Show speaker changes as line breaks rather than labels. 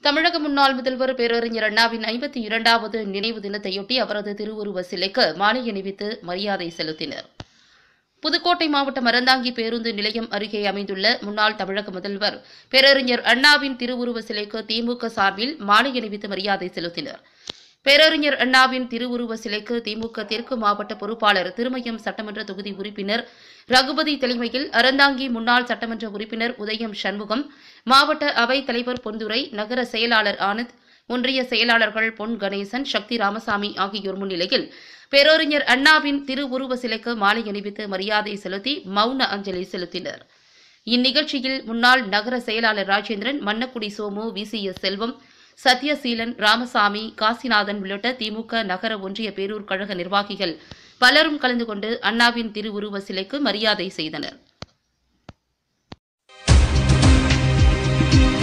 தமிழக முன்னாள் முதல்வர் பேரறிஞர் அண்ணாவின் ஐம்பத்தி இரண்டாவது நினைவு தினத்தையொட்டி அவரது திருவுருவ சிலைக்கு மாலை அணிவித்து மரியாதை செலுத்தினர் புதுக்கோட்டை மாவட்டம் அறந்தாங்கி பேருந்து நிலையம் அருகே அமைந்துள்ள முன்னாள் தமிழக முதல்வர் பேரறிஞர் அண்ணாவின் திருவுருவ சிலைக்கு திமுக சார்பில் மாலை அணிவித்து மரியாதை செலுத்தினர் பேரறிஞர் அண்ணாவின் திருவுருவ சிலைக்கு திமுக தெற்கு மாவட்ட பொறுப்பாளர் திருமயம் சட்டமன்ற தொகுதி உறுப்பினர் ரகுபதி தலைமையில் அறந்தாங்கி முன்னாள் சட்டமன்ற உறுப்பினர் உதயம் சண்முகம் மாவட்ட அவைத் தலைவர் பொன்துரை நகர செயலாளர் ஆனந்த் ஒன்றிய செயலாளர்கள் பொன் கணேசன் சக்தி ராமசாமி ஆகியோர் முன்னிலையில் பேரறிஞர் அண்ணாவின் திருவுருவ சிலைக்கு மாலை அணிவித்து மரியாதை செலுத்தி மௌன அஞ்சலி செலுத்தினர் இந்நிகழ்ச்சியில் முன்னாள் நகர செயலாளர் ராஜேந்திரன் மன்னக்குடி சோமு விசிஎஸ் செல்வம் சத்யசீலன் ராமசாமி காசிநாதன் உள்ளிட்ட திமுக நகர ஒன்றிய பேரூர் கழக நிர்வாகிகள் பலரும் கலந்து கொண்டு அண்ணாவின் திருவுருவ சிலைக்கு மரியாதை செய்தனர்